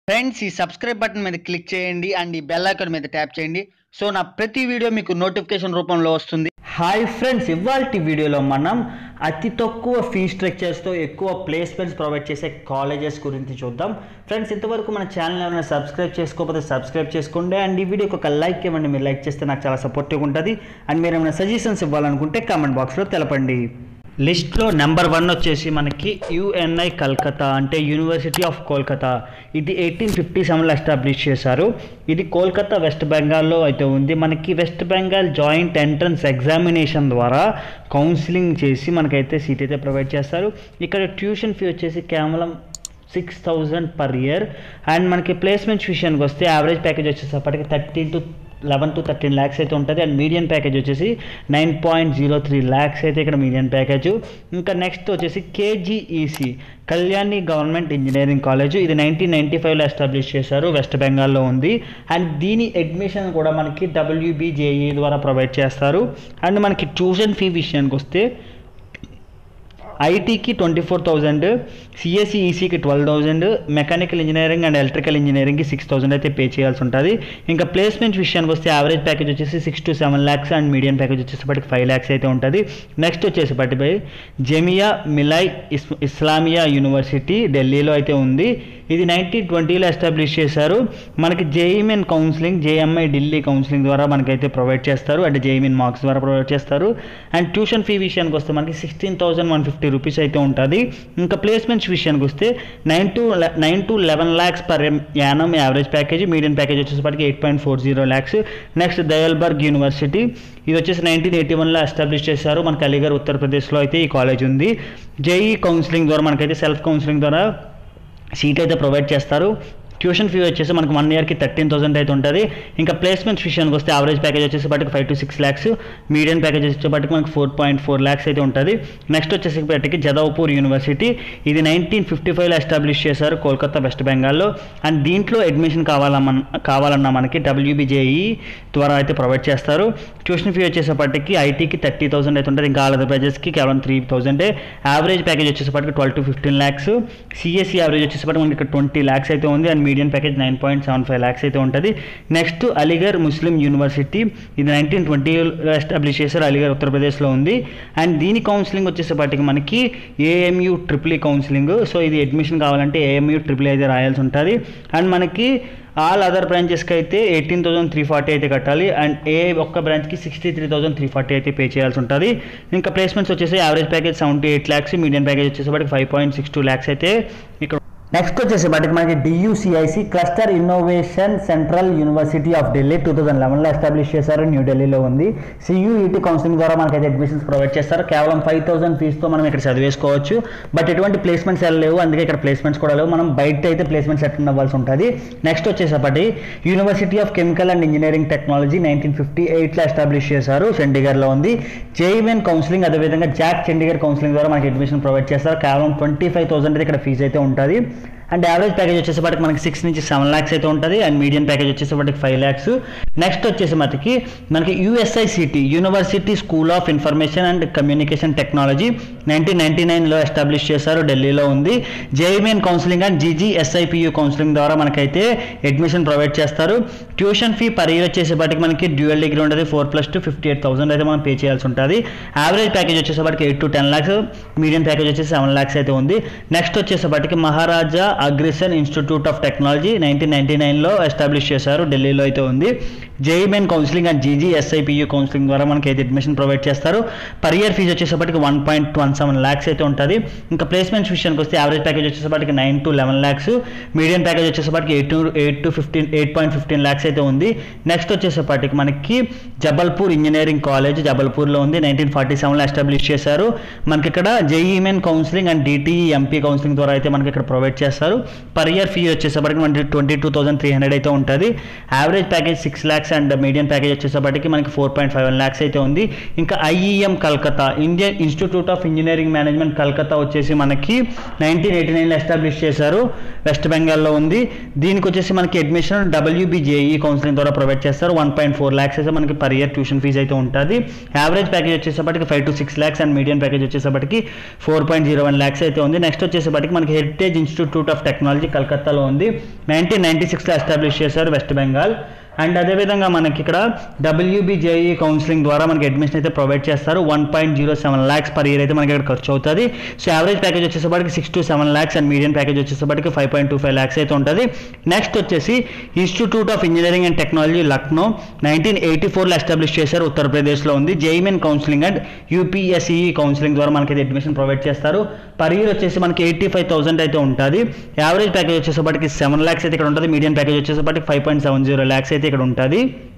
friends ఈ subscribe button మీద click చేయండి అండ్ ఈ బెల్ ఐకాన్ మీద ట్యాప్ చేయండి సో నా ప్రతి వీడియో మీకు నోటిఫికేషన్ రూపంలో వస్తుంది హాయ్ ఫ్రెండ్స్ ఇవాళ వీడియోలో మనం అతి తక్కువ ఫీ స్ట్రక్చర్స్తో ఎక్కువ ప్లేస్మెంట్స్ ప్రొవైడ్ చేసే కాలేజెస్ గురించి చూద్దాం ఫ్రెండ్స్ ఇంతవరకు మన ఛానల్ ఏమైనా సబ్స్క్రైబ్ చేసుకోకపోతే సబ్స్క్రైబ్ చేసుకోండి అండ్ ఈ వీడియోకి ఒక లైక్ ఇవ్వండి మీరు లైక్ చేస్తే నాకు చాలా సపోర్టివ్గా ఉంటుంది అండ్ మీరు ఏమైనా సజెషన్స్ ఇవ్వాలనుకుంటే కామెంట్ బాక్స్లో తెలపండి లిస్ట్లో నెంబర్ వన్ వచ్చేసి మనకి యుఎన్ఐ కల్కత్తా అంటే యూనివర్సిటీ ఆఫ్ కోల్కతా ఇది ఎయిటీన్ ఫిఫ్టీ సెవెన్లో ఎస్టాబ్లిష్ చేశారు ఇది కోల్కతా వెస్ట్ బెంగాల్లో అయితే ఉంది మనకి West Bengal joint entrance examination ద్వారా కౌన్సిలింగ్ చేసి మనకైతే సీట్ అయితే ప్రొవైడ్ చేస్తారు ఇక్కడ ట్యూషన్ ఫీ వచ్చేసి కేవలం six thousand per year and మనకి ప్లేస్మెంట్స్ విషయానికి వస్తే యావరేజ్ ప్యాకేజ్ వచ్చేసప్పటికి thirteen to eleven to thirteen lakhs అయితే ఉంటుంది అండ్ మీడియం ప్యాకేజ్ వచ్చేసి nine point zero three lakhs అయితే ఇక్కడ మీడియం ప్యాకేజ్ ఇంకా నెక్స్ట్ వచ్చేసి KGEC Kalyani government engineering college ఇది నైన్టీన్ నైంటీ ఫైవ్లో ఎస్టాబ్లిష్ చేశారు వెస్ట్ బెంగాల్లో ఉంది అండ్ దీని అడ్మిషన్ కూడా మనకి డబ్ల్యూబీజేఈ ద్వారా ప్రొవైడ్ చేస్తారు అండ్ మనకి ట్యూషన్ ఫీ విషయానికి వస్తే ఐటీకి ట్వంటీ ఫోర్ థౌజండ్ సిఎస్సి ఈసీకి twelve thousand mechanical engineering and electrical ఇంజనీరింగ్కి సిక్స్ థౌసండ్ అయితే పే చేయాల్సి ఉంటుంది ఇంకా ప్లేస్మెంట్ విషయానికి వస్తే యావరేజ్ ప్యాకేజ్ వచ్చేసి six to seven lakhs and medium package వచ్చేసప్పటికి ఫైవ్ ల్యాక్స్ అయితే ఉంటుంది నెక్స్ట్ వచ్చేసప్పటిపై జమియా మిలాయ్ ఇస్ ఇస్లామియా యూనివర్సిటీ ఢిల్లీలో అయితే ఉంది ఇది నైన్టీన్ ట్వంటీలో ఎస్టాబ్లిష్ చేశారు మనకి JEE Main counselling JMI Delhi counselling ద్వారా మనకైతే ప్రొవైడ్ చేస్తారు అంటే జేఈమెన్ మార్క్స్ ద్వారా ప్రొవైడ్ చేస్తారు అండ్ ట్యూషన్ ఫీ విషయానికి వస్తే మనకి sixteen thousand one fifty rupees అయితే ఉంటుంది ఇంకా ప్లేస్మెంట్స్ విషయానికి వస్తే nine to nine to eleven lakhs per annum average package medium package వచ్చేసరికి eight point four zero lakhs next దయల్బర్గ్ యూనివర్సిటీ ఇది వచ్చేసి నైన్టీన్ ఎయిటీ వన్లో ఎస్టాబ్లిష్ చేశారు మనకి అలీగర్ ఉత్తరప్రదేశ్లో అయితే ఈ కాలేజ్ ఉంది జేఈ కౌన్సిలింగ్ ద్వారా మనకైతే సెల్ఫ్ కౌన్సిలింగ్ ద్వారా సీట్ అయితే ప్రొవైడ్ చేస్తారు ట్యూషన్ ఫీ వచ్చేసి మనకు వన్ ఇయర్కి థర్టీన్ థౌసండ్ అయితే ఉంటుంది ఇంకా ప్లేస్మెంట్స్ విషయానికి వస్తే యావరేజ్ ప్యాకేజ్ వచ్చేసి బట్టి five to six lakhs medium package వచ్చేపటికి మనకు ఫోర్ పాయింట్ ఫోర్ ల్యాక్స్ అయితే ఉంటుంది నెక్స్ట్ వచ్చేసరికి జదవ్పూర్ యూనివర్సిటీ ఇది నైన్టీన్ ఫిఫ్టీ ఫైవ్లో ఎస్టాబ్లిష్ చేశారు కోల్కతా వెస్ట్ బెంగాల్లో అండ్ దీంట్లో అడ్మిషన్ కావాలన్న కావాలన్నా మనకి డబ్ల్యూబీజేఈ ద్వారా అయితే ప్రొవైడ్ చేస్తారు ట్యూషన్ ఫీ వచ్చేసప్పటికి ఐటీకి థర్టీ థౌసండ్ అయితే ఉంటుంది ఇంకా అదర్ ప్రైజెస్కి కేవలం త్రీ థౌసండే యావరేజ్ ప్యాకేజ్ వచ్చేసప్పటికి twelve to fifteen lakhs CSE average వచ్చేసప్పటికి మనకి ఇక్కడ ట్వంటీ ల్యాక్స్ అయితే ఉంది and medium package nine point seven five lakhs అయితే ఉంటుంది నెక్స్ట్ అలీగర్ ముస్లిం యూనివర్సిటీ ఇది నైన్టీన్ ట్వంటీలో ఎస్టాబ్లిష్ చేశారు అలీగర్ ఉత్తరప్రదేశ్లో ఉంది అండ్ దీని కౌన్సిలింగ్ వచ్చేసప్పటికి మనకి ఏఎంయూ ట్రిపుల్ కౌన్సిలింగ్ సో ఇది అడ్మిషన్ కావాలంటే ఏఎంయూ ట్రిపుల్ అయితే రాయాల్సి ఉంటుంది అండ్ మనకి ఆల్ అదర్ బ్రాంచెస్కి అయితే ఎయిటీన్ థౌసండ్ త్రీ ఫార్టీ అయితే కట్టాలి అండ్ ఏ ఒక్క బ్రాంచ్కి sixty three thousand three forty అయితే పే చేయాల్సి ఉంటుంది ఇంకా ప్లేస్మెంట్స్ వచ్చేసి average package seventy eight lakhs medium package వచ్చేసరికి five point six two lakhs అయితే ఇక్కడ నెక్స్ట్ వచ్చేసి బయటకు మనకి DUCIC cluster innovation central university of Delhi two thousand లెవెన్లో ఎస్టాబ్లిష్ చేశారు న్యూఢిల్లీలో ఉంది సియూఈటీ కౌన్సిలింగ్ ద్వారా మనకైతే అడ్మిషన్స్ ప్రొవైడ్ చేస్తారు కేవలం ఫైవ్ థౌసండ్ ఫీజుతో మనం ఇక్కడ చదివేసుకోవచ్చు బట్ ఎటువంటి ప్లేస్మెంట్స్ లేవు అందుకే ఇక్కడ ప్లేస్మెంట్స్ కూడా లేవు మనం బయట అయితే ప్లేస్మెంట్స్ అటెండ్ అవ్వాల్సి ఉంటుంది నెక్స్ట్ వచ్చేసప్పటి university of chemical and engineering technology nineteen fifty ఎయిట్లో ఎస్టాబ్లిష్ చేశారు చండీగఢ్లో ఉంది జేఈమెన్ కౌన్సిలింగ్ అదేవిధంగా జాక్ చండీగఢ్ కౌన్సిలింగ్ ద్వారా మనకి అడ్మిషన్ ప్రొవైడ్ చేస్తారు కేవలం ట్వంటీ ఫైవ్ థౌసండ్ ఇక్కడ ఫీజు అయితే ఉంటుంది అండ్ యావరేజ్ ప్యాకేజ్ వచ్చేసరికి మనకి సిక్స్ నుంచి సెవెన్ ల్యాక్స్ అయితే ఉంటుంది అండ్ మీడియం ప్యాకేజ్ వచ్చేసరికి ఫైవ్ ల్యాక్స్ నెక్స్ట్ వచ్చేసి మనకి మనకి USICT university school of information and communication technology nineteen ninety నైన్లో ఎస్టాబ్లిష్ చేశారు ఢిల్లీలో ఉంది JEE Main counselling and GGSIPU counselling ద్వారా మనకైతే అడ్మిషన్ ప్రొవైడ్ చేస్తారు ట్యూషన్ ఫీ పర్ ఇయర్ వచ్చేసేపటికి మనకి డ్యూయల్ డిగ్రీ ఉంటుంది four plus two fifty eight thousand అయితే మనం పే చేయాల్సి ఉంటుంది యావరేజ్ ప్యాకేజ్ వచ్చేసరికి eight to ten lakhs medium package వచ్చేసి సెవెన్ ల్యాక్స్ అయితే ఉంది నెక్స్ట్ వచ్చేసరికి Maharaja Agrasen institute of technology nineteen ninety నైన్లో ఎస్టాబ్లిష్ చేశారు ఢిల్లీలో అయితే ఉంది JEE Main counselling and GGSIPU counselling ద్వారా మనకి అయితే అడ్మిషన్ ప్రొవైడ్ చేస్తారు పర్ ఇయర్ ఫీజు వచ్చేసరికి one point one seven lakhs అయితే ఉంటుంది ఇంకా ప్లేస్మెంట్స్ విషయానికి వస్తే యావరేజ్ ప్యాకేజ్ వచ్చేసరికి nine to eleven lakhs medium package వచ్చేసరికి eight to eight to fifteen eight point fifteen lakhs అయితే ఉంది నెక్స్ట్ వచ్చేసరికి మనకి జబల్పూర్ ఇంజనీరింగ్ కాలేజ్ జబల్పూర్లో ఉంది నైన్టీన్ ఫార్టీ సెవెన్లో ఎస్టాబ్లిష్ చేశారు మనకి ఇక్కడ JEE Main counselling and DTE MP counselling ద్వారా అయితే మనకి ఇక్కడ ప్రొవైడ్ చేస్తారు పర్ ఇయర్ ఫీ వచ్చేసరికి మనకి twenty two thousand three hundred అయితే ఉంటుంది average package six lakhs lakhs and medium package వచ్చేసప్పటికి మనకి four point five one lakhs అయితే ఉంది ఇంకా IEM Calcutta Indian institute of engineering management Calcutta వచ్చేసి మనకి నైన్టీన్ ఎయిటీ నైన్లో ఎస్టాబ్లిష్ చేశారు వెస్ట్ బెంగాల్లో ఉంది దీనికి వచ్చేసి మనకి అడ్మిషన్ డబ్ల్యూబీజేఈ కౌన్సిలింగ్ ద్వారా ప్రొవైడ్ చేస్తారు వన్ పాయింట్ ఫోర్ ల్యాక్స్ అయితే మనకి పర్ ఇయర్ ట్యూషన్ ఫీజు అయితే ఉంటుంది యావరేజ్ ప్యాకేజ్ వచ్చేసప్పటికి five to six lakhs and medium package వచ్చేసప్పటికి four point zero one lakhs అయితే ఉంది నెక్స్ట్ వచ్చేసప్పటికి మనకి హెరిటేజ్ ఇన్స్టిట్యూట్ ఆఫ్ టెక్నాలజీ కలకత్తాలో ఉంది నైన్టీన్ నైన్టీ సిక్స్లో ఎస్టాబ్లిష్ చేశారు వెస్ట్ బెంగాల్ అండ్ అదేవిధంగా మనకి ఇక్కడ డబ్ల్యూబీజేఈ కౌన్సిలింగ్ ద్వారా మనకి అడ్మిషన్ అయితే ప్రొవైడ్ చేస్తారు one point zero seven lakhs per year అయితే మనకి ఇక్కడ ఖర్చు అవుతుంది సో యావరేజ్ ప్యాకేజ్ వచ్చేసప్పటికి six to seven lakhs and medium package వచ్చేసప్పటికి five point two five lakhs అయితే ఉంటుంది నెక్స్ట్ వచ్చేసి institute of engineering and technology Lucknow nineteen eighty ఫోర్లో ఎస్టాబ్లిష్ చేశారు ఉత్తరప్రదేశ్లో ఉంది JEE Main counselling and UPSE counselling ద్వారా మనకి అడ్మిషన్ ప్రొవైడ్ చేస్తారు పర్ ఇయర్ వచ్చేసి మనకి ఎయిటీ ఫైవ్ థౌసండ్ అయితే ఉంటుంది యావరేజ్ ప్యాకేజ్ వచ్చేసప్పటికి సెవెన్ ల్యాక్స్ అయితే ఇక్కడ ఉంటుంది మీడియం ప్యాకేజ్ వచ్చేసప్పటికి five point seven zero lakhs అయితే ఇక్కడ ఉంటుంది